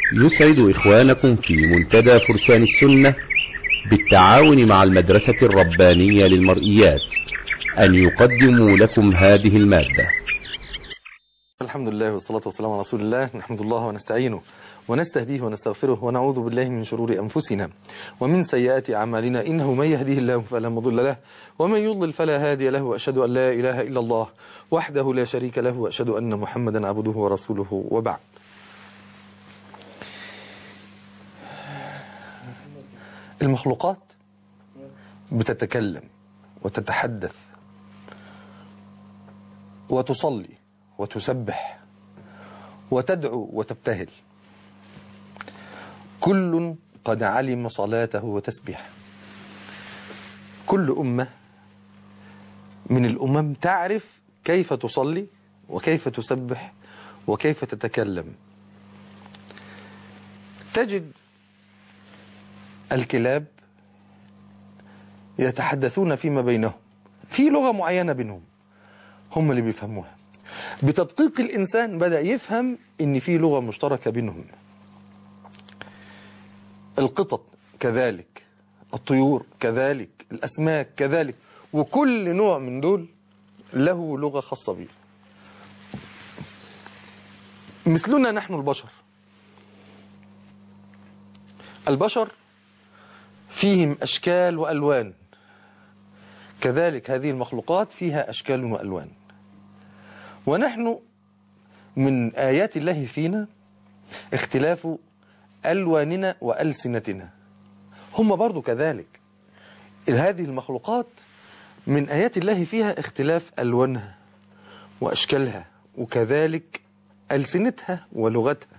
يسعد إخوانكم في منتدى فرسان السنة بالتعاون مع المدرسة الربانية للمرئيات أن يقدموا لكم هذه المادة الحمد لله والصلاة والسلام على رسول الله نحمد الله ونستعينه ونستهديه ونستغفره ونعوذ بالله من شرور أنفسنا ومن سيئات أعمالنا إنه من يهديه الله فلا مضل له ومن يضلل فلا هادي له وأشهد أن لا إله إلا الله وحده لا شريك له وأشهد أن محمدا عبده ورسوله وبعد المخلوقات بتتكلم وتتحدث وتصلي وتسبح وتدعو وتبتهل كل قد علم صلاته وتسبيحه كل أمة من الأمم تعرف كيف تصلي وكيف تسبح وكيف تتكلم تجد الكلاب يتحدثون فيما بينهم في لغة معينة بينهم هم اللي بيفهموها بتدقيق الإنسان بدأ يفهم إن في لغة مشتركة بينهم القطط كذلك الطيور كذلك الأسماك كذلك وكل نوع من دول له لغة خاصة به مثلنا نحن البشر البشر فيهم أشكال وألوان كذلك هذه المخلوقات فيها أشكال وألوان ونحن من آيات الله فينا اختلاف ألواننا وألسنتنا هم برضو كذلك هذه المخلوقات من آيات الله فيها اختلاف ألوانها وأشكالها وكذلك ألسنتها ولغتها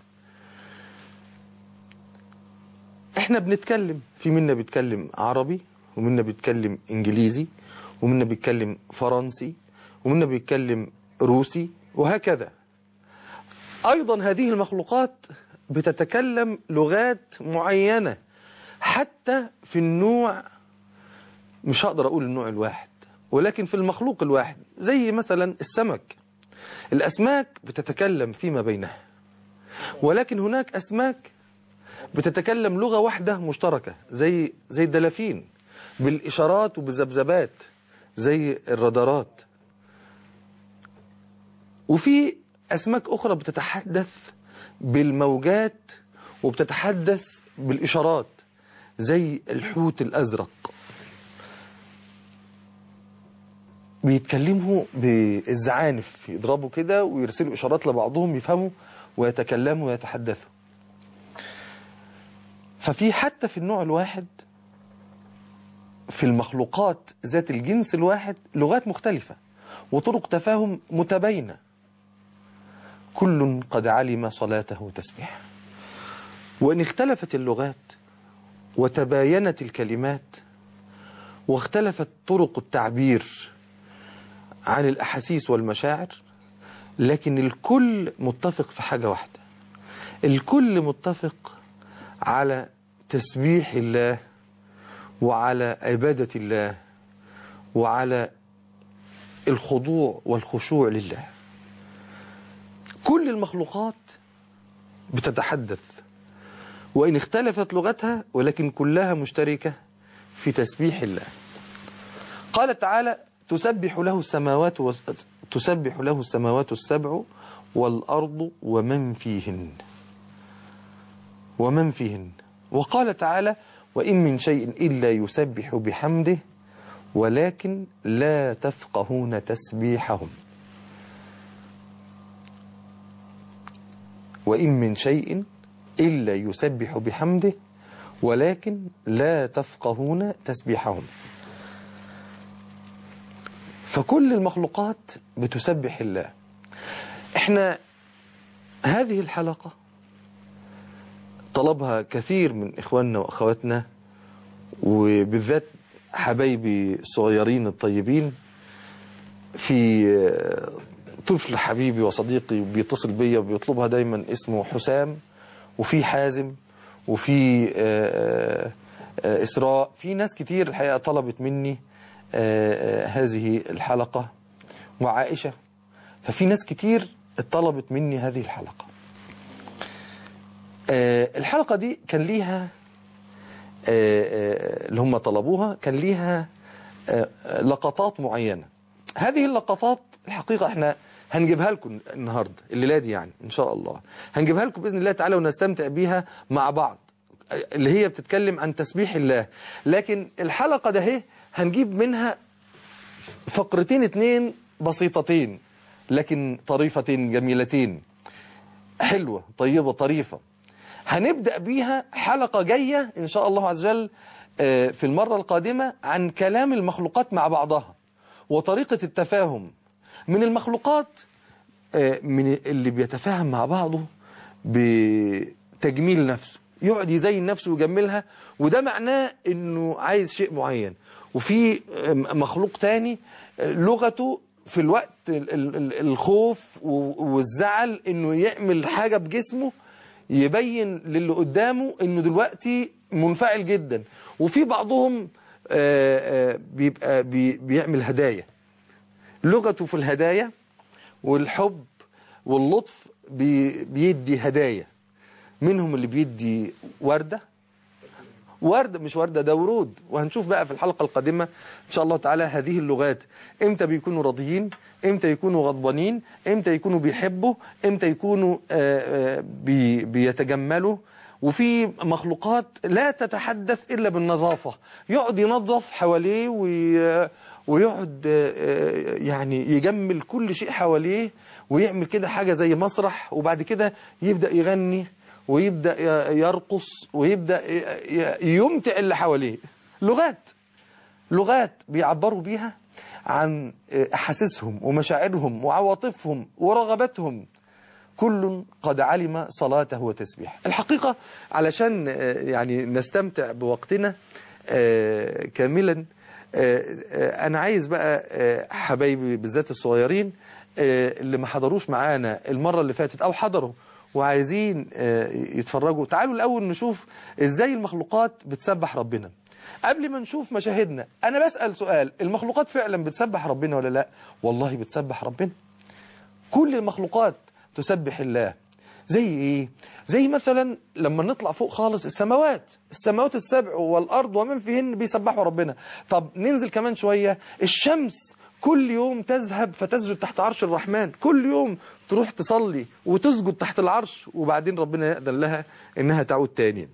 احنا بنتكلم في منا بيتكلم عربي ومنا بيتكلم انجليزي ومنا بيتكلم فرنسي ومنا بيتكلم روسي وهكذا ايضا هذه المخلوقات بتتكلم لغات معينة حتى في النوع مش هقدر اقول النوع الواحد ولكن في المخلوق الواحد زي مثلا السمك الاسماك بتتكلم فيما بينها ولكن هناك اسماك بتتكلم لغة واحدة مشتركة زي زي الدلافين بالإشارات وبالذبذبات زي الرادارات وفي أسماك أخرى بتتحدث بالموجات وبتتحدث بالإشارات زي الحوت الأزرق بيتكلموا بالزعانف يضربوا كده ويرسلوا إشارات لبعضهم يفهموا ويتكلموا ويتحدثوا ففي حتى في النوع الواحد في المخلوقات ذات الجنس الواحد لغات مختلفة وطرق تفاهم متباينة كل قد علم صلاته وتسبيحه وإن اختلفت اللغات وتباينت الكلمات واختلفت طرق التعبير عن الأحاسيس والمشاعر لكن الكل متفق في حاجة واحدة الكل متفق على تسبيح الله وعلى عبادة الله وعلى الخضوع والخشوع لله كل المخلوقات بتتحدث وإن اختلفت لغتها ولكن كلها مشتركة في تسبيح الله قال تعالى تسبح له السماوات و... تسبح له السماوات السبع والأرض ومن فيهن ومن فيهن وقال تعالى وإن من شيء إلا يسبح بحمده ولكن لا تفقهون تسبيحهم وإن من شيء إلا يسبح بحمده ولكن لا تفقهون تسبيحهم فكل المخلوقات بتسبح الله احنا هذه الحلقة طلبها كثير من إخواننا وأخواتنا وبالذات حبايبي الصغيرين الطيبين في طفل حبيبي وصديقي بيتصل بيا وبيطلبها دايما اسمه حسام وفي حازم وفي إسراء في ناس كتير الحقيقة طلبت مني هذه الحلقة وعائشة ففي ناس كتير طلبت مني هذه الحلقة آه، الحلقة دي كان ليها آه، آه، اللي هم طلبوها كان ليها آه، آه، لقطات معينة هذه اللقطات الحقيقة احنا هنجيبها لكم النهاردة الليلة دي يعني ان شاء الله هنجيبها لكم بإذن الله تعالى ونستمتع بيها مع بعض آه، اللي هي بتتكلم عن تسبيح الله لكن الحلقة ده هي هنجيب منها فقرتين اتنين بسيطتين لكن طريفتين جميلتين حلوة طيبة طريفة هنبدأ بيها حلقة جاية إن شاء الله عز وجل آه، في المرة القادمة عن كلام المخلوقات مع بعضها وطريقة التفاهم من المخلوقات آه، من اللي بيتفاهم مع بعضه بتجميل نفسه يقعد يزين نفسه ويجملها وده معناه انه عايز شيء معين وفي آه، مخلوق تاني آه، لغته في الوقت ال- ال- ال- الخوف و- والزعل انه يعمل حاجة بجسمه يبين للي قدامه انه دلوقتي منفعل جدا وفي بعضهم آه، آه، بيبقى بي- بيعمل هدايا لغته في الهدايا والحب واللطف بي- بيدي هدايا منهم اللي بيدي وردة وردة مش وردة ده ورود وهنشوف بقى في الحلقة القادمة إن شاء الله تعالى هذه اللغات إمتى بيكونوا راضيين إمتى يكونوا غضبانين إمتى يكونوا بيحبوا إمتى يكونوا آه، آه، بي بيتجملوا وفي مخلوقات لا تتحدث إلا بالنظافة يقعد ينظف حواليه وي ويقعد آه، آه، يعني يجمل كل شيء حواليه ويعمل كده حاجة زي مسرح وبعد كده يبدأ يغني ويبدأ ي- يرقص ويبدأ ي- ي- يمتع اللي حواليه لغات لغات بيعبروا بيها عن أحاسيسهم ومشاعرهم وعواطفهم ورغباتهم كل قد علم صلاته وتسبيحه الحقيقة علشان آه، يعني نستمتع بوقتنا آه، كاملا آه، آه، أنا عايز بقى آه، حبايبي بالذات الصغيرين آه، اللي ما حضروش معانا المرة اللي فاتت أو حضروا وعايزين آه، يتفرجوا تعالوا الأول نشوف إزاي المخلوقات بتسبح ربنا قبل ما نشوف مشاهدنا أنا بسأل سؤال المخلوقات فعلا بتسبح ربنا ولا لا والله بتسبح ربنا كل المخلوقات تسبح الله زي ايه زي مثلا لما نطلع فوق خالص السماوات السماوات السبع والارض ومن فيهن بيسبحوا ربنا طب ننزل كمان شوية الشمس كل يوم تذهب فتسجد تحت عرش الرحمن كل يوم تروح تصلي وتسجد تحت العرش وبعدين ربنا يأذن لها انها تعود تاني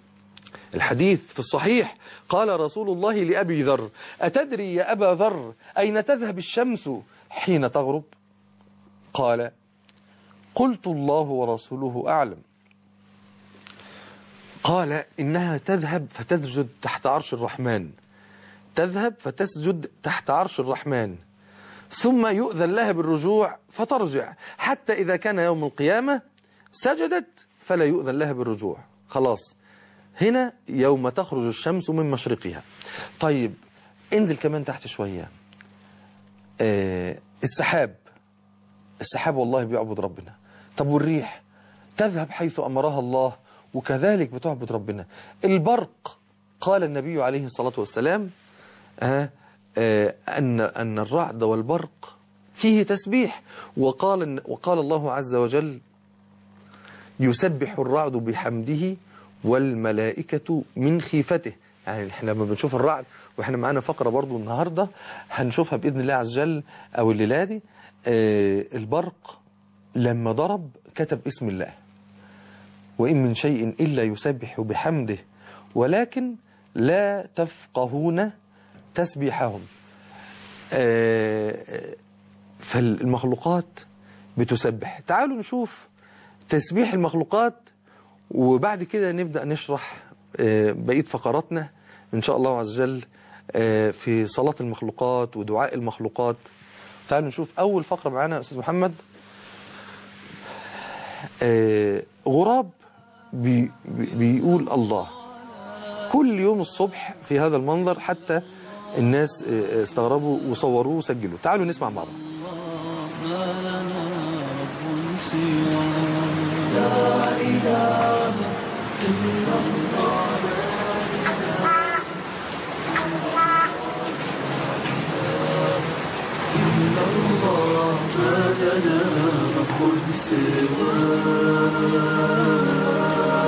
الحديث في الصحيح قال رسول الله لأبي ذر أتدري يا أبا ذر أين تذهب الشمس حين تغرب قال قلت الله ورسوله أعلم قال إنها تذهب فتسجد تحت عرش الرحمن تذهب فتسجد تحت عرش الرحمن ثم يؤذن لها بالرجوع فترجع حتى إذا كان يوم القيامة سجدت فلا يؤذن لها بالرجوع خلاص هنا يوم تخرج الشمس من مشرقها طيب انزل كمان تحت شوية آه السحاب السحاب والله بيعبد ربنا طب والريح تذهب حيث أمرها الله وكذلك بتعبد ربنا البرق قال النبي عليه الصلاة والسلام آه آه أن أن الرعد والبرق فيه تسبيح وقال وقال الله عز وجل يسبح الرعد بحمده والملائكة من خيفته يعني احنا لما بنشوف الرعد واحنا معانا فقرة برضو النهاردة هنشوفها بإذن الله عز وجل أو الليلة دي آه البرق لما ضرب كتب اسم الله وإن من شيء إلا يسبح بحمده ولكن لا تفقهون تسبيحهم آه فالمخلوقات بتسبح تعالوا نشوف تسبيح المخلوقات وبعد كده نبدأ نشرح بقية فقراتنا إن شاء الله عز وجل في صلاة المخلوقات ودعاء المخلوقات تعالوا نشوف أول فقرة معانا يا أستاذ محمد غراب بي بيقول الله كل يوم الصبح في هذا المنظر حتى الناس استغربوا وصوروه وسجلوا تعالوا نسمع مع بعض ما لنا رب سوى لا إله إلا الله إلا الله ما لنا رب سوى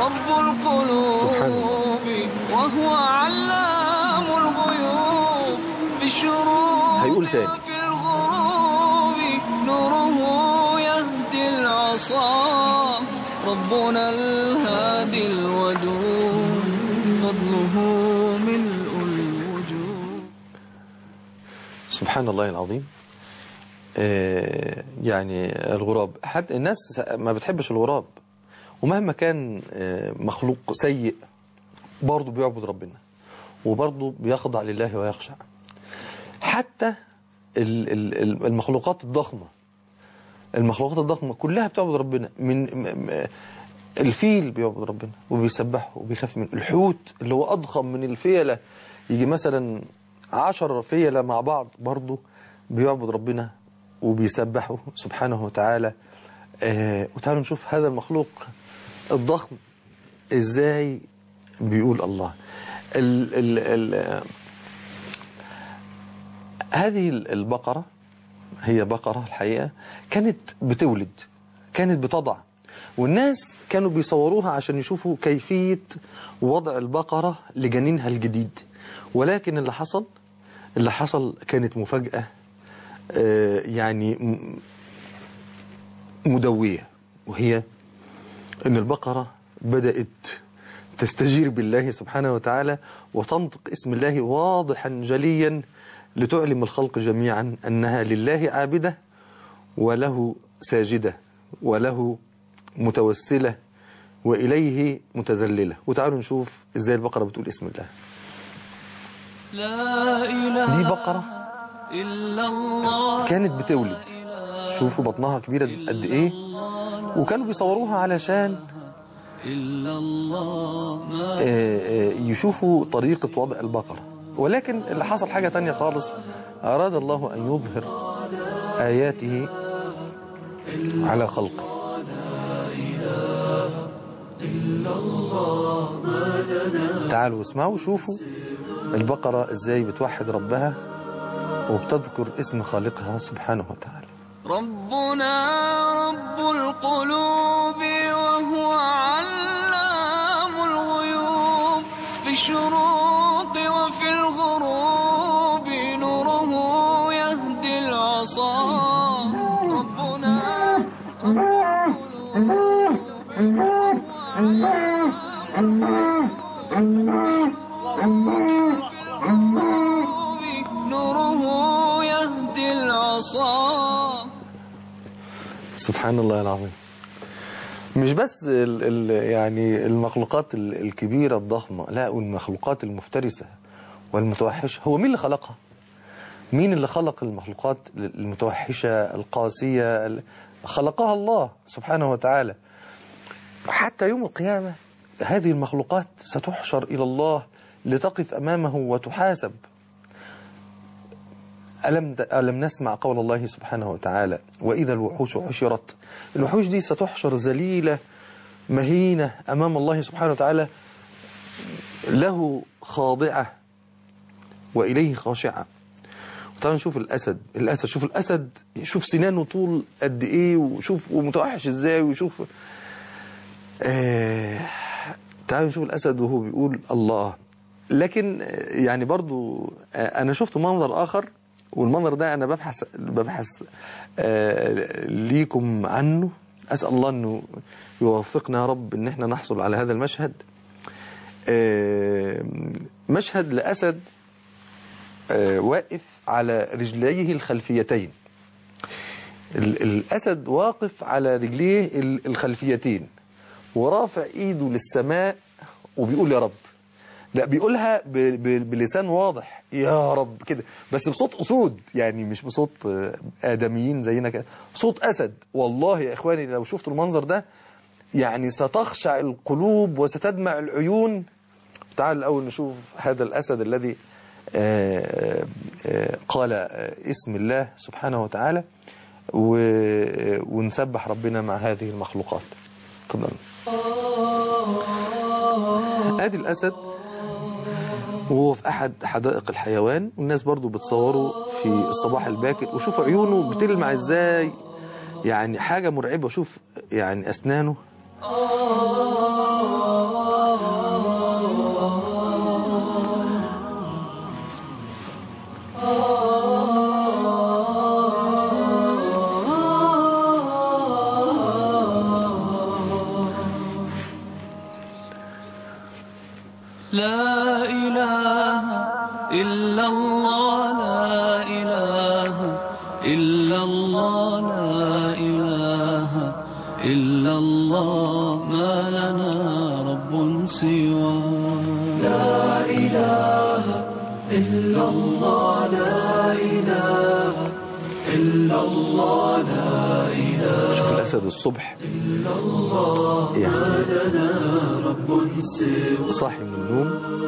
رب القلوب وهو علام الغيوب في الشروق هيقول تاني. وفي الغروب نوره يهدي العصا ربنا الهادي الودود فضله ملء الوجود سبحان الله العظيم آه، يعني الغراب حتى الناس ما بتحبش الغراب ومهما كان آه، مخلوق سيء برضه بيعبد ربنا وبرضه بيخضع لله ويخشع حتى ال- ال- ال- المخلوقات الضخمة المخلوقات الضخمة كلها بتعبد ربنا من م- م- الفيل بيعبد ربنا وبيسبحه وبيخاف منه الحوت اللي هو أضخم من الفيلة يجي مثلا عشر فيلة مع بعض برضه بيعبد ربنا وبيسبحه سبحانه وتعالى آه وتعالوا نشوف هذا المخلوق الضخم ازاي بيقول الله ال ال ال هذه البقرة هي بقرة الحقيقة كانت بتولد كانت بتضع والناس كانوا بيصوروها عشان يشوفوا كيفية وضع البقرة لجنينها الجديد ولكن اللي حصل اللي حصل كانت مفاجأة آه، يعني م- مدوية وهي أن البقرة بدأت تستجير بالله سبحانه وتعالى وتنطق اسم الله واضحا جليا لتعلم الخلق جميعا أنها لله عابدة وله ساجدة وله متوسلة وإليه متذللة وتعالوا نشوف إزاي البقرة بتقول اسم الله لا إله دي بقرة إلا الله كانت بتولد شوفوا بطنها كبيرة قد إيه وكانوا بيصوروها علشان إلا الله ما آه، آه، يشوفوا طريقة وضع البقرة ولكن اللي حصل حاجة تانية خالص أراد الله أن يظهر آياته على خلقه تعالوا اسمعوا شوفوا البقرة ازاي بتوحد ربها وبتذكر اسم خالقها سبحانه وتعالى ربنا رب القلوب وهو علام الغيوب في الشروق وفي الغروب نوره يهدي العصا ربنا رب القلوب وهو علام الغيوب نوره يهدي العصا سبحان الله العظيم مش بس ال ال يعني المخلوقات ال- الكبيرة الضخمة لا والمخلوقات المفترسة والمتوحشة هو مين اللي خلقها مين اللي خلق المخلوقات المتوحشة القاسية ال- خلقها الله سبحانه وتعالى حتى يوم القيامة هذه المخلوقات ستحشر إلى الله لتقف أمامه وتحاسب ألم, ألم نسمع قول الله سبحانه وتعالى وإذا الوحوش حشرت الوحوش دي ستحشر ذليلة مهينة أمام الله سبحانه وتعالى له خاضعة وإليه خاشعة تعالوا نشوف الأسد الأسد شوف الأسد شوف سنانه طول قد إيه وشوف ومتوحش إزاي وشوف آه تعالوا نشوف الأسد وهو بيقول الله لكن آه، يعني برضو آه، أنا شفت منظر آخر والمنظر ده أنا ببحث ببحث آه، ليكم عنه أسأل الله أنه يوفقنا يا رب أن احنا نحصل على هذا المشهد آه، مشهد لأسد آه، واقف على رجليه الخلفيتين ال- الأسد واقف على رجليه ال- الخلفيتين ورافع ايده للسماء وبيقول يا رب لا بيقولها ب- ب- بلسان واضح يا رب كده بس بصوت اسود يعني مش بصوت آه، ادميين زينا كده صوت اسد والله يا اخواني لو شفتوا المنظر ده يعني ستخشع القلوب وستدمع العيون تعالوا الاول نشوف هذا الاسد الذي آه، آه، قال آه، اسم الله سبحانه وتعالى و- ونسبح ربنا مع هذه المخلوقات تفضل ادي الاسد وهو في احد حدائق الحيوان والناس برضو بتصوره في الصباح الباكر وشوف عيونه بتلمع ازاي يعني حاجة مرعبة شوف يعني اسنانه الله لا إله إلا الله ما لنا رب سوى لا إله إلا الله لا إله إلا الله لا إله شوف الأسد الصبح يعني رب سوى صاحي من النوم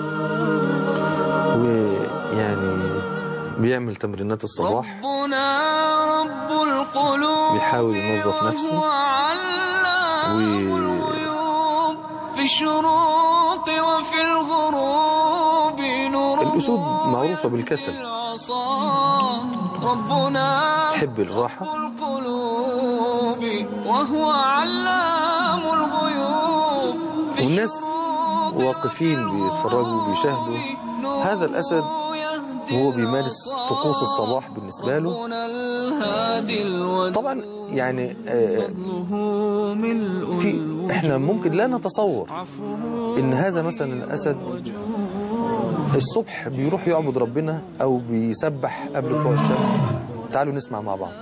ويعني بيعمل تمرينات الصباح ربنا رب القلوب بيحاول ينظف نفسه وهو علام و- الغيوب في الشروق وفي الغروب نور الأسود معروفة بالكسل. العصا ربنا تحب الراحة القلوب وهو علام الغيوب في والناس الشروق واقفين بيتفرجوا بيشاهدوا هذا الأسد وهو بيمارس طقوس الصباح بالنسبة له ربنا الهادي الودود طبعا يعني آه، فضله ملء في احنا ممكن لا نتصور ان هذا مثلا الاسد الصبح بيروح يعبد ربنا او بيسبح قبل طلوع الشمس تعالوا نسمع مع بعض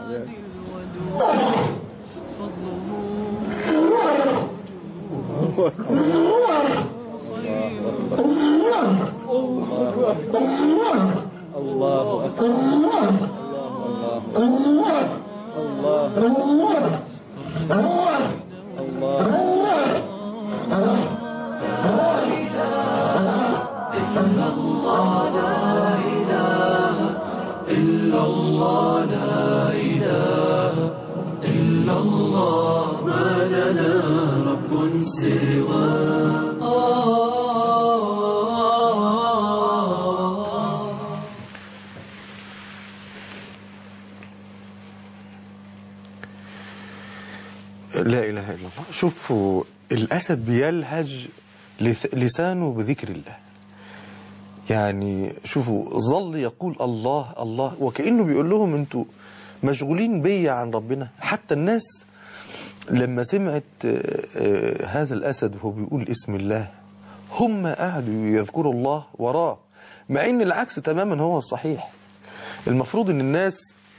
لا اله الا الله شوفوا الاسد بيلهج لث- لسانه بذكر الله يعني شوفوا ظل يقول الله الله وكأنه بيقول لهم انتوا مشغولين بيا عن ربنا حتى الناس لما سمعت آه، آه، هذا الأسد وهو بيقول اسم الله هم قعدوا يذكروا الله وراه مع ان العكس تماما هو الصحيح المفروض ان الناس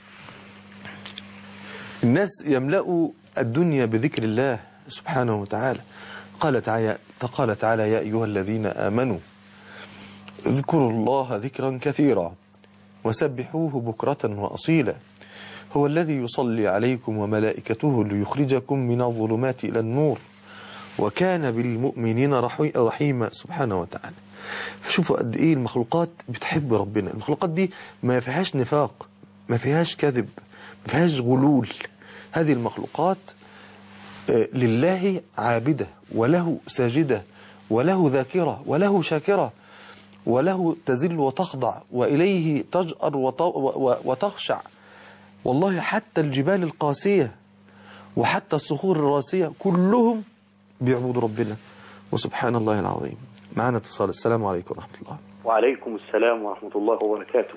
الناس يملأوا الدنيا بذكر الله سبحانه وتعالى قال تعالى قال تعالى يا أيها الذين آمنوا اذكروا الله ذكرا كثيرا وسبحوه بكرة وأصيلا هو الذي يصلي عليكم وملائكته ليخرجكم من الظلمات إلى النور وكان بالمؤمنين رحي- رحيما سبحانه وتعالى شوفوا قد ايه المخلوقات بتحب ربنا المخلوقات دي ما فيهاش نفاق ما فيهاش كذب ما فيهاش غلول هذه المخلوقات آه، لله عابدة وله ساجدة وله ذاكرة وله شاكرة وله تزل وتخضع وإليه تجأر وت- و- و- وتخشع والله حتى الجبال القاسية وحتى الصخور الراسية كلهم بيعبدوا ربنا وسبحان الله العظيم معنا اتصال السلام عليكم ورحمة الله وعليكم السلام ورحمة الله وبركاته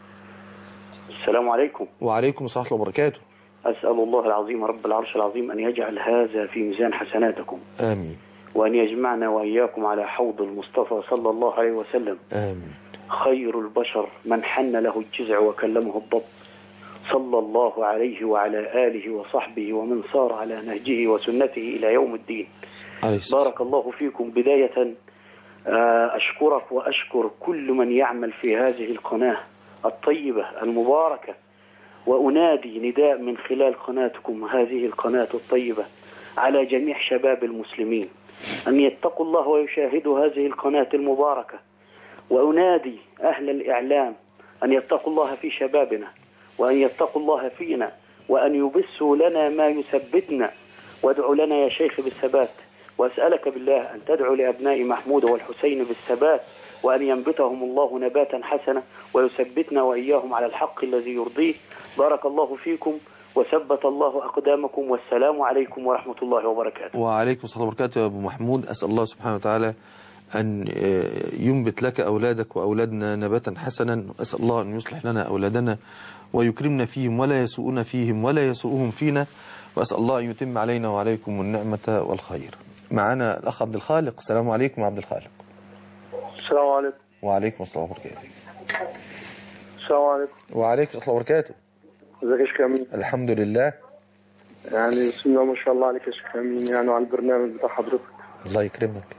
السلام عليكم وعليكم السلام ورحمة الله وبركاته أسأل الله العظيم رب العرش العظيم أن يجعل هذا في ميزان حسناتكم آمين وأن يجمعنا وإياكم على حوض المصطفى صلى الله عليه وسلم آمين خير البشر من حن له الجزع وكلمه الضب صلى الله عليه وعلى آله وصحبه ومن صار على نهجه وسنته إلى يوم الدين عليه السلام بارك الله فيكم بداية آه، أشكرك وأشكر كل من يعمل في هذه القناة الطيبة المباركة وأنادي نداء من خلال قناتكم هذه القناة الطيبة على جميع شباب المسلمين أن يتقوا الله ويشاهدوا هذه القناة المباركة وأنادي أهل الإعلام أن يتقوا الله في شبابنا وأن يتقوا الله فينا وأن يبثوا لنا ما يثبتنا وادعوا لنا يا شيخ بالثبات وأسألك بالله أن تدعو لأبناء محمود والحسين بالثبات وأن ينبتهم الله نباتا حسنا ويثبتنا وإياهم على الحق الذي يرضيه بارك الله فيكم وثبت الله أقدامكم والسلام عليكم ورحمة الله وبركاته وعليكم السلام وبركاته يا أبو محمود أسأل الله سبحانه وتعالى أن آه، ينبت لك أولادك وأولادنا نباتا حسنا أسأل الله أن يصلح لنا أولادنا ويكرمنا فيهم ولا يسوءنا فيهم ولا يسوءهم فينا وأسأل الله أن يتم علينا وعليكم النعمة والخير معنا الأخ عبد الخالق السلام عليكم عبد الخالق السلام عليكم وعليكم السلام وبركاته السلام عليكم وعليكم السلام وبركاته ازيك يا شيخ امين الحمد لله يعني بسم الله ما شاء الله عليك يا شيخ امين يعني وعلى البرنامج بتاع حضرتك الله يكرمك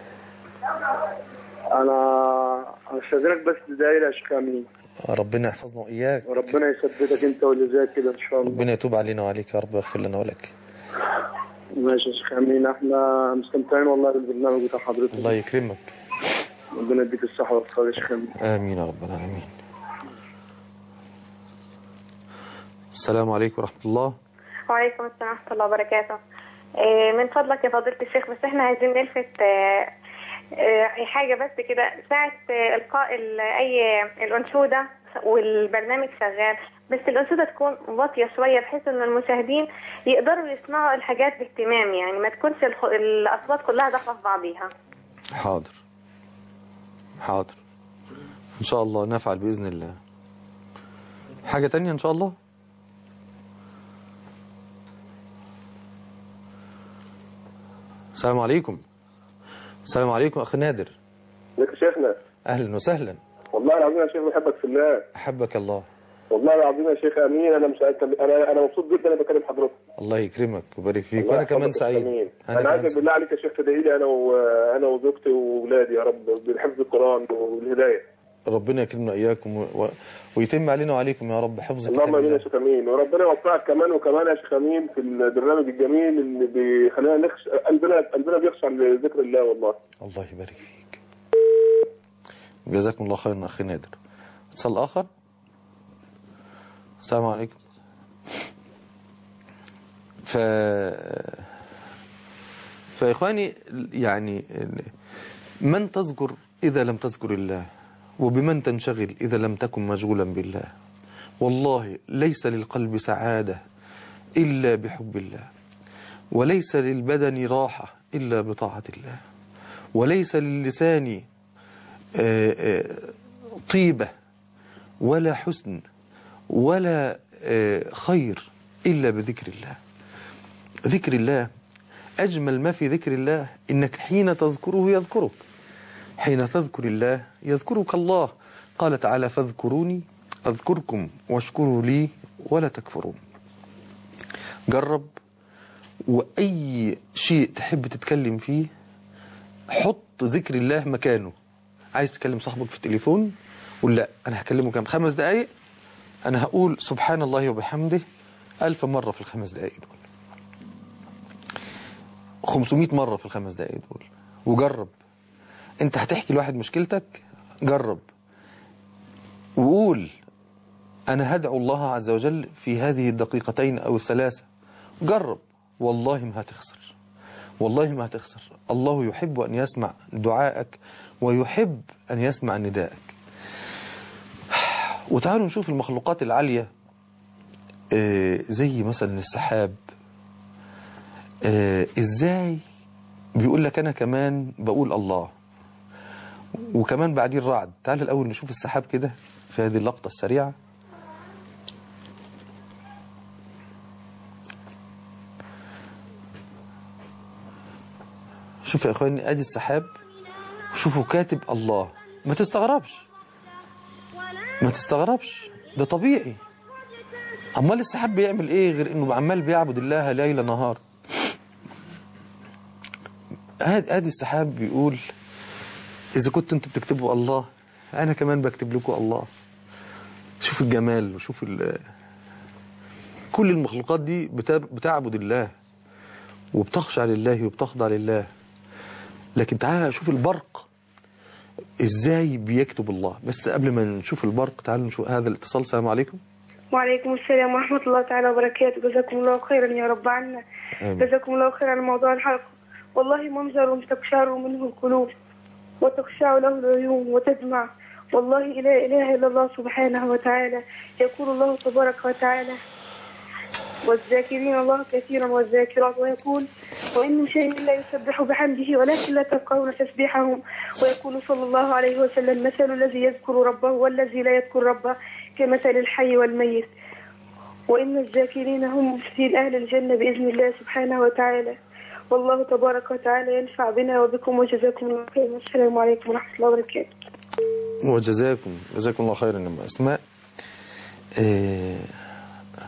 انا انا استاذنك بس تدعي لي يا شيخ امين ربنا يحفظنا وإياك وربنا يثبتك انت واللي زيك كده ان شاء الله ربنا يتوب علينا وعليك يا رب ويغفر لنا ولك ماشي يا شيخ امين احنا مستمتعين والله بالبرنامج بتاع حضرتك الله يكرمك ربنا يديك الصحه والخير يا شيخ امين آمين يا رب العالمين السلام عليكم ورحمة الله وعليكم السلام ورحمة الله وبركاته آه، من فضلك يا فضيلة الشيخ بس احنا عايزين نلفت آه، آه، حاجة بس كده ساعة آه، إلقاء ال- أي الأنشودة والبرنامج شغال بس الأنشودة تكون واطية شوية بحيث إن المشاهدين يقدروا يسمعوا الحاجات باهتمام يعني ما تكونش الخ- الأصوات كلها داخلة في بعضيها حاضر حاضر إن شاء الله نفعل بإذن الله حاجة تانية إن شاء الله السلام عليكم السلام عليكم أخي نادر ازيك يا شيخنا أهلا وسهلا والله العظيم يا شيخ بحبك في الله أحبك الله والله العظيم يا شيخ امين انا مش انا انا مبسوط جدا انا بكلم حضرتك الله يكرمك ويبارك فيك الله وأنا يحفظك كمان يا سعيد أمين. أنا انا كمان عايزك سعيد. بالله عليك يا شيخ تدعي لي انا وانا وزوجتي واولادي يا رب بحفظ القران والهدايه ربنا يكرمنا إياكم و... و... ويتم علينا وعليكم يا رب حفظ اللهم كتاب امين يا الله شيخ امين وربنا يوفقك كمان وكمان يا شيخ امين في البرنامج الجميل اللي بيخلينا نخش قلبنا قلبنا بيخشع لذكر الله والله الله يبارك فيك جزاكم الله خيرا أخي نادر اتصال آخر السلام عليكم ف فإخواني يعني من تذكر إذا لم تذكر الله وبمن تنشغل إذا لم تكن مشغولا بالله والله ليس للقلب سعادة إلا بحب الله وليس للبدن راحة إلا بطاعة الله وليس للسان آه، آه، طيبة ولا حسن ولا آه، خير إلا بذكر الله ذكر الله أجمل ما في ذكر الله إنك حين تذكره يذكرك حين تذكر الله يذكرك الله قال تعالى فاذكروني أذكركم واشكروا لي ولا تكفرون جرب وأي شيء تحب تتكلم فيه حط ذكر الله مكانه عايز تكلم صاحبك في التليفون قول لا أنا هكلمه كام خمس دقايق أنا هقول سبحان الله وبحمده ألف مرة في الخمس دقايق دول 500 مرة في الخمس دقايق دول وجرب انت هتحكي لواحد مشكلتك جرب وقول انا هدعو الله عز وجل في هذه الدقيقتين او الثلاثة جرب والله ما هتخسر والله ما هتخسر الله يحب ان يسمع دعائك ويحب ان يسمع ندائك وتعالوا نشوف المخلوقات العالية آه، زي مثلا السحاب آه، ازاي بيقول لك انا كمان بقول الله وكمان بعدين الرعد تعال الاول نشوف السحاب كده في هذه اللقطة السريعة شوف يا اخواني ادي السحاب شوفوا كاتب الله ما تستغربش ما تستغربش ده طبيعي امال السحاب بيعمل ايه غير انه عمال بيعبد الله ليل نهار ادي ادي السحاب بيقول اذا كنتوا انتوا بتكتبوا الله انا كمان بكتب لكم الله شوف الجمال وشوف ال- كل المخلوقات دي بتاب- بتعبد الله وبتخشع لله وبتخضع لله لكن تعالى شوف البرق ازاي بيكتب الله بس قبل ما نشوف البرق تعالوا نشوف هذا الاتصال السلام عليكم وعليكم السلام ورحمة الله تعالى وبركاته جزاكم الله خيرا يا رب عنا آمين. جزاكم الله خيرا على موضوع الحلقة والله منظر تقشعر منه القلوب وتخشع له العيون وتدمع والله لا إله إلا الله سبحانه وتعالى يقول الله تبارك وتعالى والذاكرين الله كثيرا والذاكرات ويقول وإن من شيء لا يسبح بحمده ولكن لا تفقهون تسبيحهم ويقول صلى الله عليه وسلم مثل الذي يذكر ربه والذي لا يذكر ربه كمثل الحي والميت وإن الذاكرين هم مفسدين أهل الجنة بإذن الله سبحانه وتعالى والله تبارك وتعالى ينفع بنا وبكم وجزاكم الله خيرا والسلام عليكم ورحمة الله وبركاته وجزاكم جزاكم الله خيرا يا أم اسماء آه،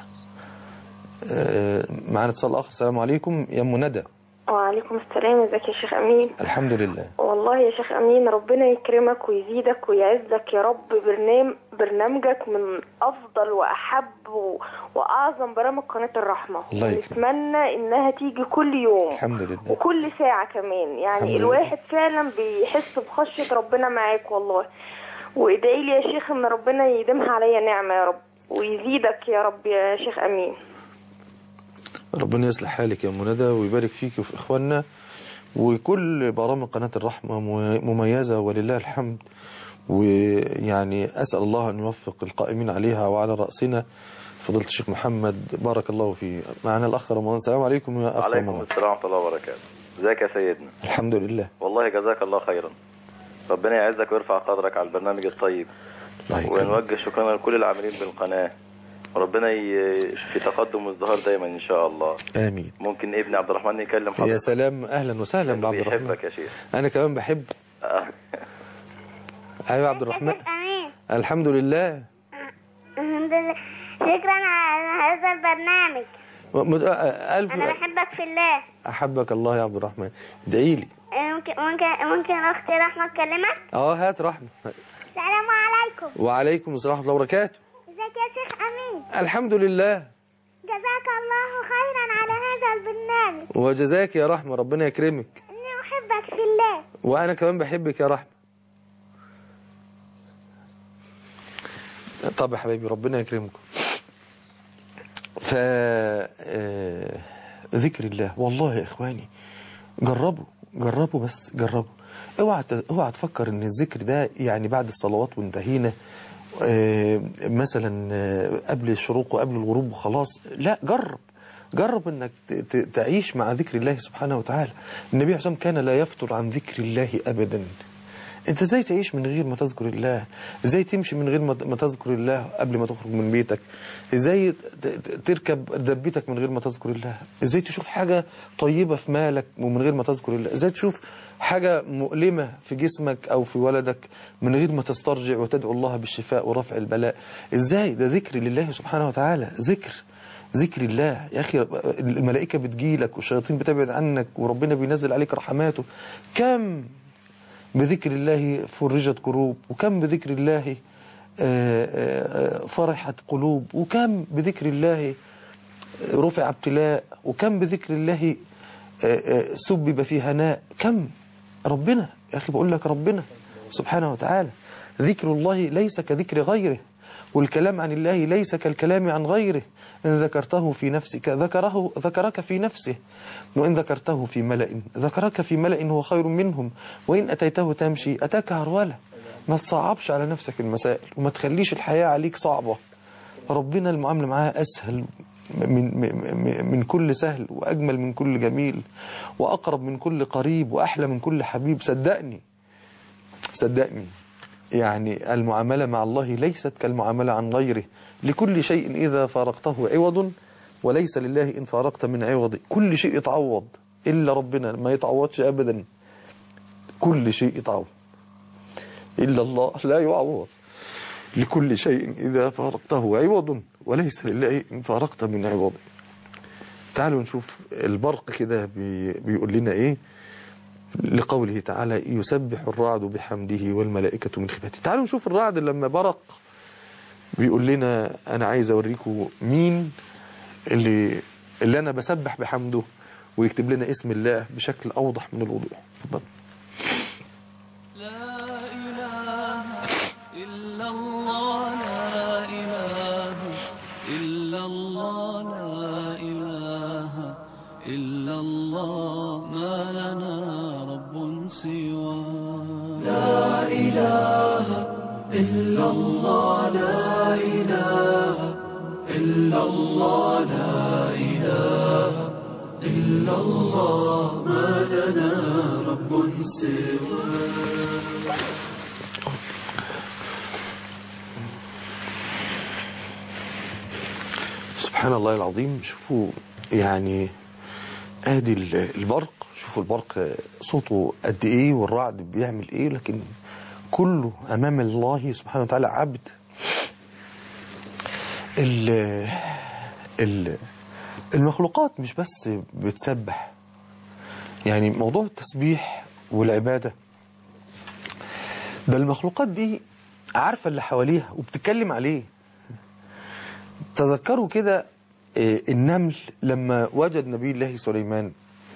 آه، معانا اتصال اخر السلام عليكم يا ام ندى وعليكم السلام ازيك يا شيخ امين الحمد لله والله يا شيخ امين ربنا يكرمك ويزيدك ويعزك يا رب برنامج برنامجك من افضل واحب و... واعظم برامج قناه الرحمه الله يكرمك. نتمنى انها تيجي كل يوم الحمد لله وكل ساعه كمان الحمد يعني لله. الواحد فعلا بيحس بخشيه ربنا معاك والله وادعي لي يا شيخ ان ربنا يديمها عليا نعمه يا رب ويزيدك يا رب يا شيخ امين ربنا يصلح حالك يا ام ندى ويبارك فيك وفي اخواننا وكل برامج قناه الرحمه مم- مميزه ولله الحمد ويعني اسال الله ان يوفق القائمين عليها وعلى راسنا فضيله الشيخ محمد بارك الله فيه معنا الاخ رمضان السلام عليكم يا اخ عليكم رمضان السلام ورحمة الله وبركاته ازيك يا سيدنا الحمد لله والله جزاك الله خيرا ربنا يعزك ويرفع قدرك على البرنامج الطيب الله يكرمك ونوجه شكرنا لكل العاملين بالقناة وربنا ي- في تقدم وازدهار دايما ان شاء الله امين ممكن ابني عبد الرحمن يكلم يا حضرتك سلام اهلا وسهلا بعبد الرحمن بيحبك يا شيخ انا كمان بحب آه. ايوه يا عبد الرحمن أمين الحمد لله الحمد لله شكرا على هذا البرنامج مد- الف أنا بحبك في الله احبك الله يا عبد الرحمن ادعي لي ممكن ممكن ممكن أختي رحمة تكلمك اه هات رحمه السلام عليكم وعليكم السلام ورحمه الله وبركاته ازيك يا شيخ أمين الحمد لله جزاك الله خيرا على هذا البرنامج وجزاك يا رحمه ربنا يكرمك إني أحبك في الله وانا كمان بحبك يا رحمه طب يا حبايبي ربنا يكرمكم ف آه، ذكر الله والله يا اخواني جربوا جربوا بس جربوا اوعى ت- اوعى تفكر ان الذكر ده يعني بعد الصلوات وانتهينا آه، مثلا آه، قبل الشروق وقبل الغروب وخلاص لا جرب جرب انك ت- ت- تعيش مع ذكر الله سبحانه وتعالى النبي عليه الصلاه والسلام كان لا يفتر عن ذكر الله ابدا انت ازاي تعيش من غير ما تذكر الله ازاي تمشي من غير ما ما تذكر الله قبل ما تخرج من بيتك ازاي ت- ت- تركب دبتك من غير ما تذكر الله ازاي تشوف حاجة طيبة في مالك ومن غير ما تذكر الله ازاي تشوف حاجة مؤلمة في جسمك او في ولدك من غير ما تسترجع وتدعو الله بالشفاء ورفع البلاء ازاي ده ذكر لله سبحانه وتعالى ذكر ذكر الله يا أخي الملائكة بتجيلك والشياطين بتبعد عنك وربنا بينزل عليك رحماته كم بذكر الله فرجت كروب وكم بذكر الله آه، آه، فرحت قلوب وكم بذكر الله رفع ابتلاء وكم بذكر الله آه، آه، سبب في هناء كم ربنا يا أخي بقول لك ربنا سبحانه وتعالى ذكر الله ليس كذكر غيره والكلام عن الله ليس كالكلام عن غيره إن ذكرته في نفسك ذكره ذكرك في نفسه وإن ذكرته في ملأ ذكرك في ملأ هو خير منهم وإن أتيته تمشي أتاك هرولة ما تصعبش على نفسك المسائل وما تخليش الحياة عليك صعبة ربنا المعاملة معاه أسهل من, من, من كل سهل وأجمل من كل جميل وأقرب من كل قريب وأحلى من كل حبيب صدقني صدقني يعني المعاملة مع الله ليست كالمعاملة عن غيره لكل شيء إذا فارقته عوض وليس لله إن فارقت من عوض كل شيء يتعوض إلا ربنا ما يتعوضش أبدا كل شيء يتعوض إلا الله لا يعوض لكل شيء إذا فارقته عوض وليس لله إن فارقت من عوض تعالوا نشوف البرق كده بي بيقول لنا إيه لقوله تعالى يسبح الرعد بحمده والملائكة من خفته تعالوا نشوف الرعد لما برق بيقول لنا أنا عايز أوريكم مين اللي اللي أنا بسبح بحمده ويكتب لنا اسم الله بشكل أوضح من الوضوح اتفضل لا إله إلا الله لا إله إلا الله لا إله إلا الله ما لنا رب سواه لا إله إلا الله لا إله إلا الله لا إله إلا الله ما لنا رب سواه سبحان الله العظيم شوفوا يعني ادي ال- البرق شوفوا البرق صوته قد ايه والرعد بيعمل ايه لكن كله امام الله سبحانه وتعالى عبد ال ال المخلوقات مش بس بتسبح يعني موضوع التسبيح والعبادة ده المخلوقات دي عارفة اللي حواليها وبتتكلم عليه تذكروا كده آه، النمل لما وجد نبي الله سليمان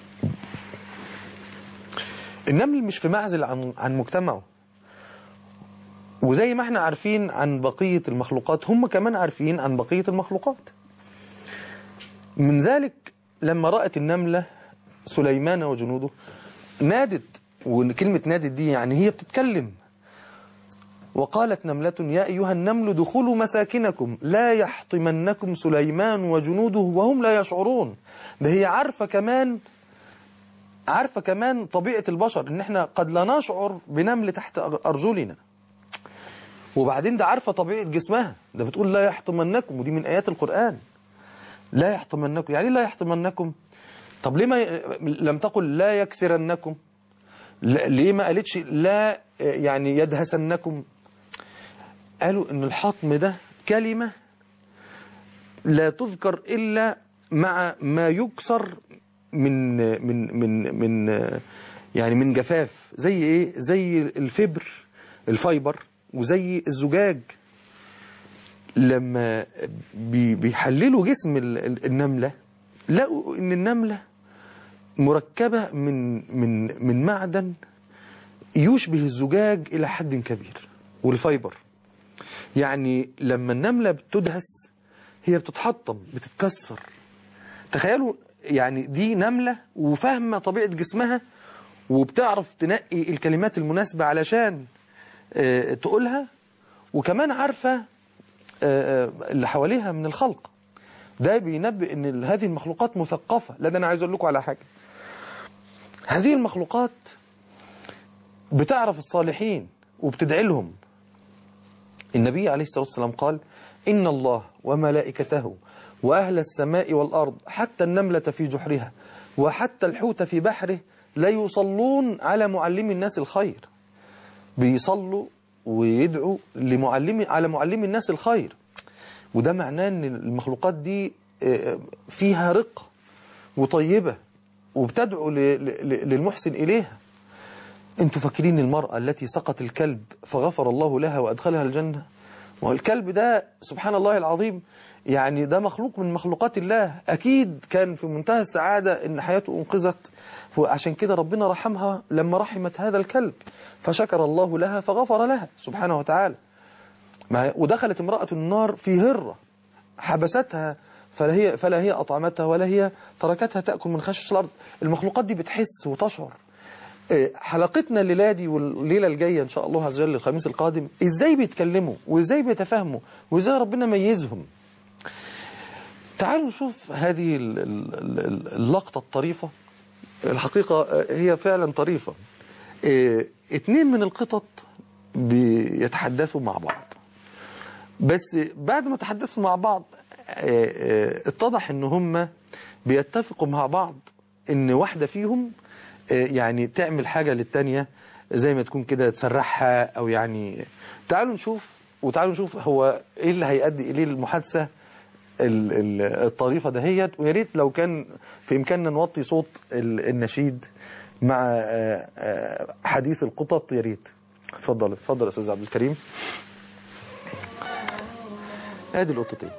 النمل مش في معزل عن عن مجتمعه وزي ما احنا عارفين عن بقية المخلوقات هم كمان عارفين عن بقية المخلوقات من ذلك لما رأت النملة سليمان وجنوده نادت وكلمة نادت دي يعني هي بتتكلم وقالت نملة يا أيها النمل ادخلوا مساكنكم لا يحطمنكم سليمان وجنوده وهم لا يشعرون ده هي عارفة كمان عارفة كمان طبيعة البشر ان احنا قد لا نشعر بنمل تحت أرجلنا وبعدين ده عارفة طبيعة جسمها ده بتقول لا يحطمنكم ودي من آيات القرآن لا يحطمنكم يعني إيه لا يحطمنكم طب ليه ما ي- لم تقل لا يكسرنكم لا- ليه ما قالتش لا يعني يدهسنكم قالوا ان الحطم ده كلمة لا تذكر إلا مع ما يكسر من من من من يعني من جفاف زي ايه زي الفبر الفايبر وزي الزجاج لما بي- بيحللوا جسم ال- ال- النملة لقوا ان النملة مركبة من من من معدن يشبه الزجاج إلى حد كبير والفايبر يعني لما النملة بتدهس هي بتتحطم بتتكسر تخيلوا يعني دي نملة وفاهمة طبيعة جسمها وبتعرف تنقي الكلمات المناسبة علشان آه، تقولها وكمان عارفة آه، آه، اللي حواليها من الخلق ده بينبئ ان ال- هذه المخلوقات مثقفة لا ده انا عايز اقول لكم على حاجة هذه المخلوقات بتعرف الصالحين وبتدعي لهم النبي عليه الصلاة والسلام قال إن الله وملائكته وأهل السماء والأرض حتى النملة في جحرها وحتى الحوت في بحره لا يصلون على معلم الناس الخير بيصلوا ويدعوا لمعلم على معلم الناس الخير وده معناه ان المخلوقات دي آه، فيها رقة وطيبة وبتدعو ل- ل- للمحسن إليها انتوا فاكرين المرأة التي سقط الكلب فغفر الله لها وأدخلها الجنة والكلب ده سبحان الله العظيم يعني ده مخلوق من مخلوقات الله أكيد كان في منتهى السعادة إن حياته أنقذت وعشان كده ربنا رحمها لما رحمت هذا الكلب فشكر الله لها فغفر لها سبحانه وتعالى ما- ودخلت امرأة النار في هرة حبستها فلا هي, فلا هي أطعمتها ولا هي تركتها تأكل من خشش الأرض المخلوقات دي بتحس وتشعر إيه، حلقتنا الليلة دي والليلة الجاية إن شاء الله عز وجل الخميس القادم إزاي بيتكلموا وإزاي بيتفاهموا وإزاي ربنا ميزهم تعالوا نشوف هذه ال- ال- ال- اللقطة الطريفة الحقيقة آه، هي فعلا طريفة إيه، اتنين من القطط بيتحدثوا مع بعض بس بعد ما تحدثوا مع بعض آه، آه، اتضح ان هم بيتفقوا مع بعض ان واحدة فيهم آه، يعني تعمل حاجة للتانية زي ما تكون كده تسرحها او يعني تعالوا نشوف وتعالوا نشوف هو ايه اللي هيؤدي اليه المحادثة ال- ال- الطريفة دهيت ويا ريت لو كان في امكاننا نوطي صوت ال- النشيد مع آه، آه، حديث القطط يا ريت اتفضل اتفضل يا استاذ عبد الكريم ادي القطتين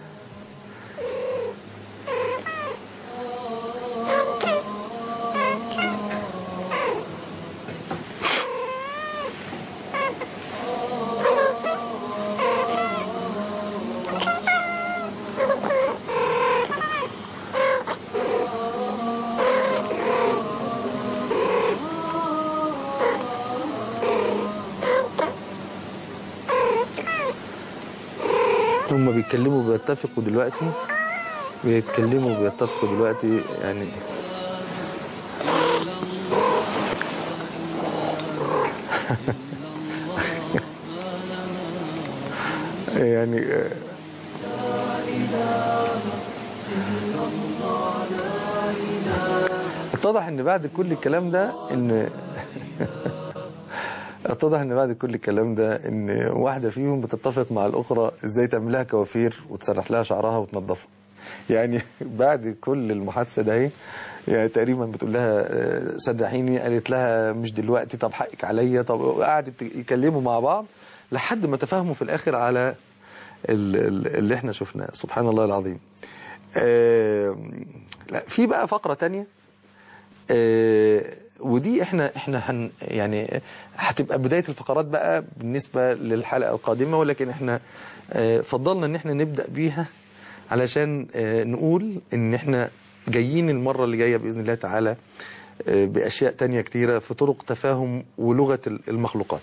هم بيتكلموا بيتفقوا دلوقتي بيتكلموا بيتفقوا دلوقتي يعني يعني آه، اتضح ان بعد كل الكلام ده ان اتضح ان بعد كل الكلام ده ان واحده فيهم بتتفق مع الاخرى ازاي تعمل لها كوافير وتسرح لها شعرها وتنظفها يعني بعد كل المحادثه ده اهي يعني تقريبا بتقول لها آه، سرحيني قالت لها مش دلوقتي طب حقك عليا طب قعدت يكلموا مع بعض لحد ما تفاهموا في الاخر على ال- ال- اللي احنا شفناه سبحان الله العظيم آه، لا في بقى فقره تانية آه، ودي احنا احنا هن يعني هتبقى بدايه الفقرات بقى بالنسبه للحلقه القادمه ولكن احنا آه، فضلنا ان احنا نبدا بيها علشان آه، نقول ان احنا جايين المره اللي جايه باذن الله تعالى آه، باشياء تانية كتيره في طرق تفاهم ولغه المخلوقات.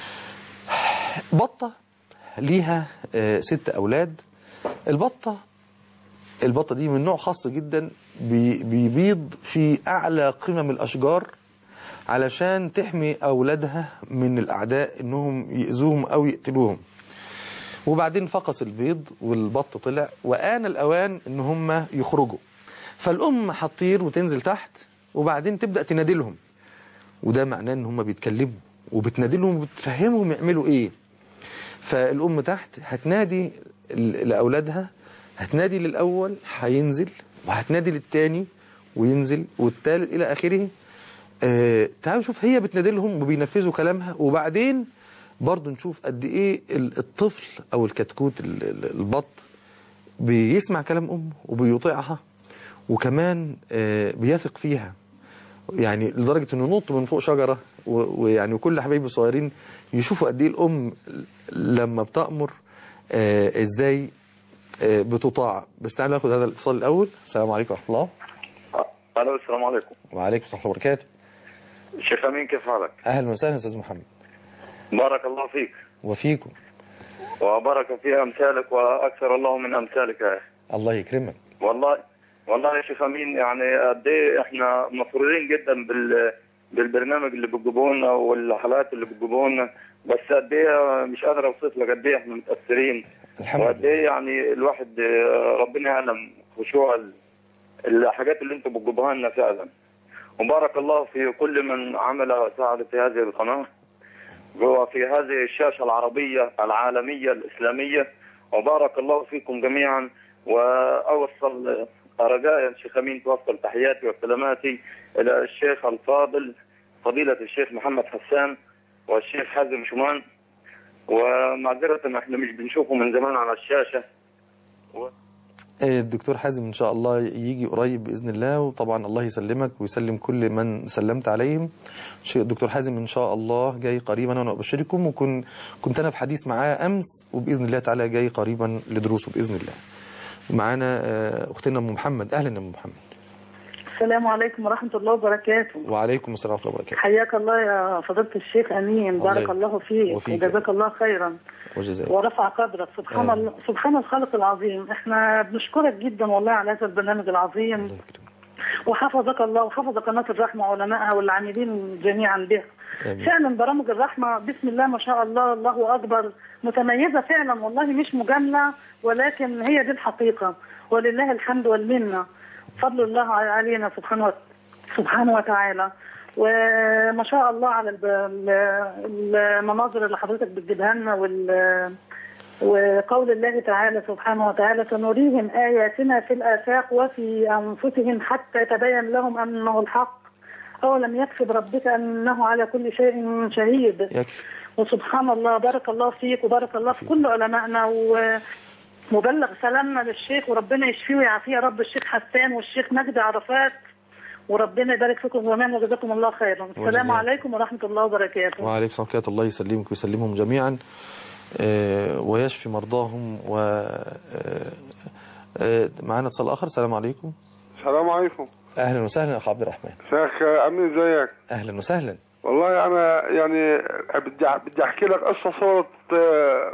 بطه ليها آه، ست اولاد البطه البطه دي من نوع خاص جدا بي- بيبيض في اعلى قمم الاشجار علشان تحمي اولادها من الاعداء انهم ياذوهم او يقتلوهم وبعدين فقس البيض والبط طلع وآن الأوان إن هم يخرجوا فالأم هتطير وتنزل تحت وبعدين تبدأ تنادلهم وده معناه إن هم بيتكلموا وبتنادلهم وبتفهمهم يعملوا إيه فالأم تحت هتنادي ل- لأولادها هتنادي للأول هينزل وهتنادي للتاني وينزل والتالت إلى آخره آه تعالوا نشوف هي بتنادي لهم وبينفذوا كلامها وبعدين برضو نشوف قد ايه ال- الطفل او الكتكوت ال- ال- البط بيسمع كلام امه وبيطيعها وكمان آه، بيثق فيها يعني لدرجه انه ينط من فوق شجره و- ويعني كل حبايبي الصغيرين يشوفوا قد ايه الام لما بتامر آه، ازاي آه، بتطاع بس تعالوا ناخد هذا الاتصال الاول السلام عليكم ورحمه الله الو السلام عليكم وعليكم السلام ورحمه الله وبركاته شيخ امين كيف حالك؟ اهلا وسهلا استاذ محمد بارك الله فيك وفيكم وبارك في امثالك واكثر الله من امثالك يا اخي الله يكرمك والله والله يا شيخ امين يعني قد ايه احنا مسرورين جدا بال بالبرنامج اللي بتجيبوه لنا والحلقات اللي بتجيبوه لنا بس قد ايه مش قادر اوصف لك قد ايه احنا متاثرين الحمد وقد ايه يعني الواحد آه، ربنا يعلم خشوع ال- الحاجات اللي انتم بتجيبوها لنا فعلا وبارك الله في كل من عمل ساعد في هذه القناه وفي هذه الشاشه العربيه العالميه الاسلاميه وبارك الله فيكم جميعا واوصل رجاء يا شيخ امين توصل تحياتي وسلاماتي الى الشيخ الفاضل فضيله الشيخ محمد حسان والشيخ حازم شومان ومعذره احنا مش بنشوفه من زمان على الشاشه الدكتور حازم ان شاء الله يجي قريب باذن الله وطبعا الله يسلمك ويسلم كل من سلمت عليهم شيء الدكتور حازم ان شاء الله جاي قريبا وانا ابشركم وكن كنت انا في حديث معاه امس وباذن الله تعالى جاي قريبا لدروسه باذن الله معانا آه، اختنا ام محمد اهلا يا ام محمد السلام عليكم ورحمة الله وبركاته وعليكم السلام ورحمه الله وبركاته حياك الله يا فضيلة الشيخ أمين الله بارك يبارك. الله فيك وفيك. وجزاك الله خيرا وجزاك ورفع قدرك سبحان آمين. الله سبحان الخالق العظيم احنا بنشكرك جدا والله على هذا البرنامج العظيم وحفظك الله وحفظ قناة الرحمة وعلمائها والعاملين جميعا بها آمين. فعلا برامج الرحمة بسم الله ما شاء الله الله أكبر متميزة فعلا والله مش مجاملة ولكن هي دي الحقيقة ولله الحمد والمنة فضل الله علينا سبحانه وت- سبحانه وتعالى وما شاء الله على الب- ال- المناظر اللي حضرتك بتجيبها لنا وال وقول الله تعالى سبحانه وتعالى سنريهم آياتنا في الآفاق وفي أنفسهم حتى يتبين لهم أنه الحق أولم يكفي بربك أنه على كل شيء شهيد يكفي وسبحان الله بارك الله فيك وبارك الله في كل علمائنا ومبلغ سلامنا للشيخ وربنا يشفيه ويعافيه يا رب الشيخ حسان والشيخ مجدي عرفات وربنا يبارك فيكم جميعا وجزاكم الله خيرا السلام وجزاك. عليكم ورحمة الله وبركاته وعليكم السلام ورحمه الله يسلمك ويسلمهم جميعا آه، ويشفي مرضاهم و آه، آه، معانا اتصال اخر السلام عليكم السلام عليكم اهلا وسهلا يا اخ عبد الرحمن شيخ امين ازيك اهلا وسهلا والله انا يعني بدي بدي احكي لك قصه صارت آه،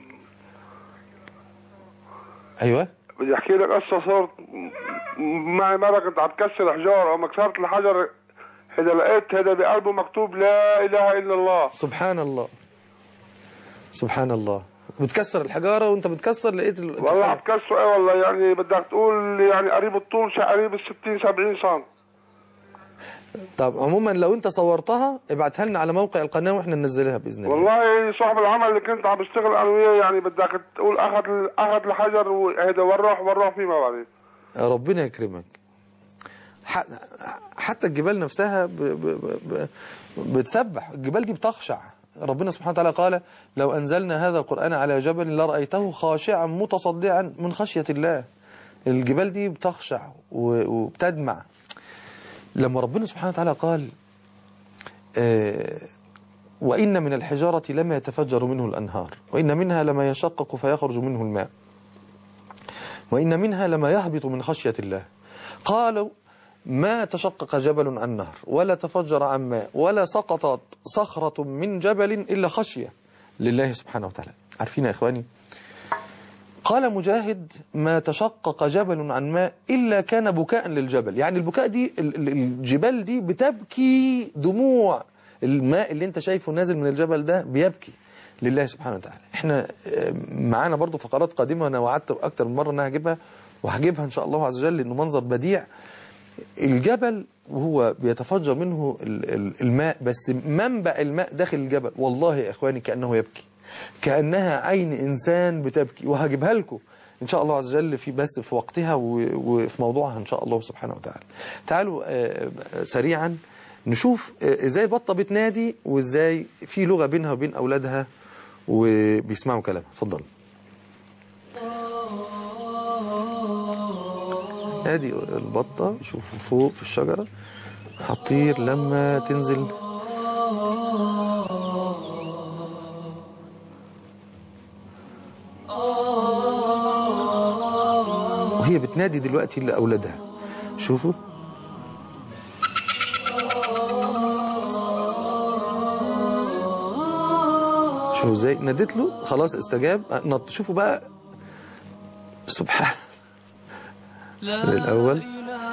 ايوه بدي احكي لك قصه صارت معي مره كنت عم كسر حجار او كسرت الحجر هذا لقيت هذا بقلبه مكتوب لا اله الا الله سبحان الله سبحان الله بتكسر الحجاره وانت بتكسر لقيت ال... والله عم كسره ايه والله يعني بدك تقول يعني قريب الطول شي قريب ال 60 70 سم طب عموما لو انت صورتها ابعتها لنا على موقع القناه واحنا ننزلها باذن الله والله صاحب العمل اللي كنت عم بشتغل انا وياه يعني بدك تقول اخذ اخذ الحجر وهذا وراح وراح فيه ما بعرف ربنا يكرمك ح- حتى الجبال نفسها ب ب ب ب بتسبح الجبال دي بتخشع ربنا سبحانه وتعالى قال لو أنزلنا هذا القرآن على جبل لرأيته خاشعا متصدعا من خشية الله الجبال دي بتخشع و- وبتدمع لما ربنا سبحانه وتعالى قال آه، وإن من الحجارة لما يتفجر منه الأنهار وإن منها لما يشقق فيخرج منه الماء وإن منها لما يهبط من خشية الله قالوا ما تشقق جبل عن نهر ولا تفجر عن ماء ولا سقطت صخرة من جبل إلا خشية لله سبحانه وتعالى عارفين يا إخواني قال مجاهد ما تشقق جبل عن ماء إلا كان بكاء للجبل يعني البكاء دي ال- ال- الجبال دي بتبكي دموع الماء اللي انت شايفه نازل من الجبل ده بيبكي لله سبحانه وتعالى احنا آه، معانا برضو فقرات قادمة انا وعدت اكتر من مرة انها هجيبها وهجيبها ان شاء الله عز وجل لانه منظر بديع الجبل وهو بيتفجر منه ال- ال- الماء بس منبع الماء داخل الجبل والله يا اخواني كأنه يبكي كأنها عين إنسان بتبكي وهجيبها لكم إن شاء الله عز وجل في بس في وقتها و- وفي موضوعها إن شاء الله سبحانه وتعالى تعالوا آه، آه، سريعا نشوف آه، إزاي البطة بتنادي وإزاي في لغة بينها وبين أولادها وبيسمعوا كلامها اتفضل ادي البطة شوفوا فوق في الشجرة هتطير لما تنزل وهي بتنادي دلوقتي لأولادها شوفوا شوفوا ازاي نادت له خلاص استجاب نط شوفوا بقى سبحان الأول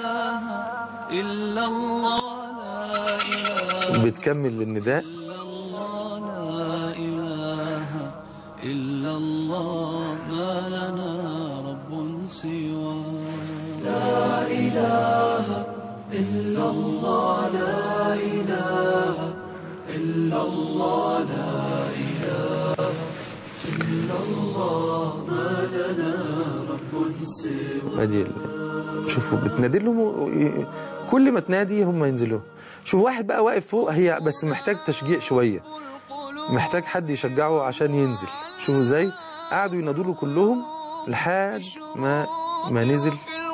إلا الله لا إله بتكمل بالنداء لا إله إلا الله ما لنا رب سوى لا إله إلا الله لا إله إلا الله لا إله إلا الله ما لنا رب سوى ادي ال- شوفوا بتنادي لهم و- كل ما تنادي هم ينزلوا شوف واحد بقى واقف فوق هي بس محتاج تشجيع شوية محتاج حد يشجعه عشان ينزل شوفوا ازاي قعدوا ينادوا له كلهم لحد ما ما نزل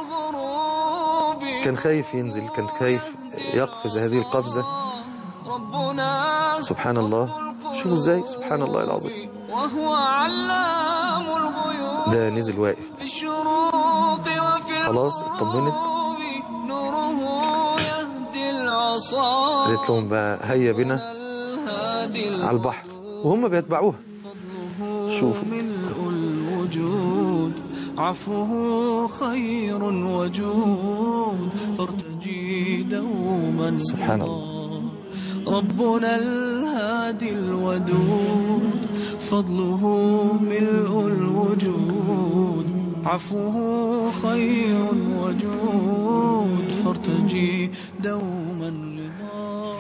كان خايف ينزل كان خايف يقفز هذه القفزة ربنا سبحان الله شوفوا ازاي سبحان الله العظيم وهو علام الغيوب ده نزل واقف في الشروق وفي خلاص اطمنت الغروب نوره يهدي العصا قالت لهم بقى هيا بنا الهادي على البحر وهم بيتبعوها شوفوا ملء الوجود عفوه خير وجود فارتجي دوما سبحان الله ربنا الهادي الودود فضله ملء الوجود عفوه خير وجود فارتجي دوما رضا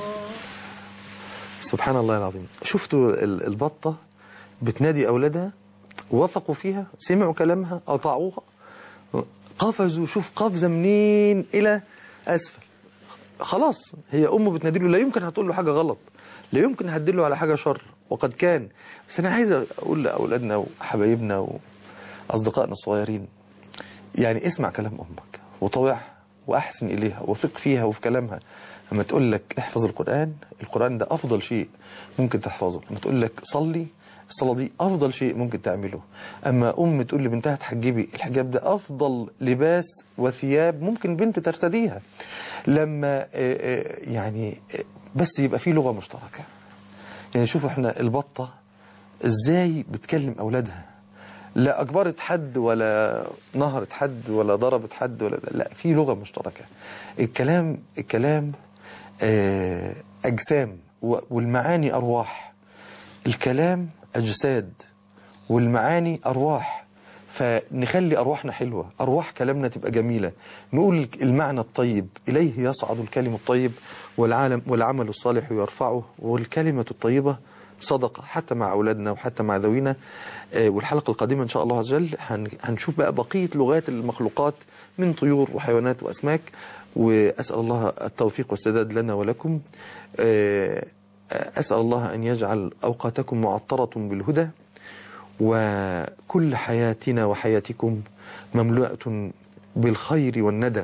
سبحان الله العظيم شفتوا ال- البطة بتنادي أولادها وثقوا فيها سمعوا كلامها أطاعوها قفزوا شوف قفزة منين إلى أسفل خلاص هي أمه بتنادي له لا يمكن هتقول له حاجة غلط لا يمكن هتدله على حاجة شر وقد كان بس أنا عايز أقول لأولادنا وحبايبنا وأصدقائنا الصغيرين يعني اسمع كلام أمك وطوعها وأحسن إليها وثق فيها وفي كلامها لما تقول لك احفظ القرآن القرآن ده أفضل شيء ممكن تحفظه لما تقول لك صلي الصلاة دي أفضل شيء ممكن تعمله أما أم تقول لبنتها تحجبي الحجاب ده أفضل لباس وثياب ممكن بنت ترتديها لما آه، آه، يعني آه، بس يبقى في لغة مشتركة يعني شوفوا احنا البطة ازاي بتكلم أولادها لا أجبرت حد ولا نهرت حد ولا ضربت حد ولا لا في لغة مشتركة الكلام الكلام آه، أجسام و- والمعاني أرواح الكلام أجساد والمعاني أرواح فنخلي أرواحنا حلوة أرواح كلامنا تبقى جميلة نقول المعنى الطيب إليه يصعد الكلم الطيب والعالم والعمل الصالح يرفعه والكلمة الطيبة صدقة حتى مع أولادنا وحتى مع ذوينا آه، والحلقة القادمة إن شاء الله عز وجل هن- هنشوف بقى بقية لغات المخلوقات من طيور وحيوانات وأسماك وأسأل الله التوفيق والسداد لنا ولكم آه، أسأل الله أن يجعل أوقاتكم معطرة بالهدى وكل حياتنا وحياتكم مملوءة بالخير والندى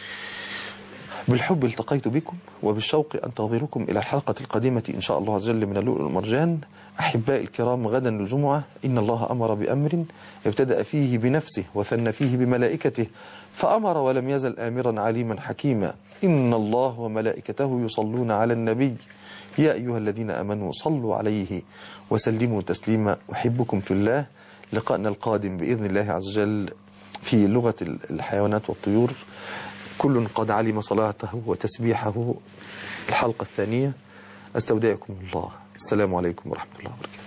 بالحب التقيت بكم وبالشوق أنتظركم إلى الحلقة القادمة إن شاء الله عز وجل من اللؤلؤ والمرجان أحبائي الكرام غدا الجمعة إن الله أمر بأمر ابتدأ فيه بنفسه وثنى فيه بملائكته فأمر ولم يزل آمرا عليما حكيما إن الله وملائكته يصلون على النبي يا أيها الذين آمنوا صلوا عليه وسلموا تسليما أحبكم في الله لقاءنا القادم بإذن الله عز وجل في لغة الحيوانات والطيور كل قد علم صلاته وتسبيحه الحلقة الثانية أستودعكم الله السلام عليكم ورحمة الله وبركاته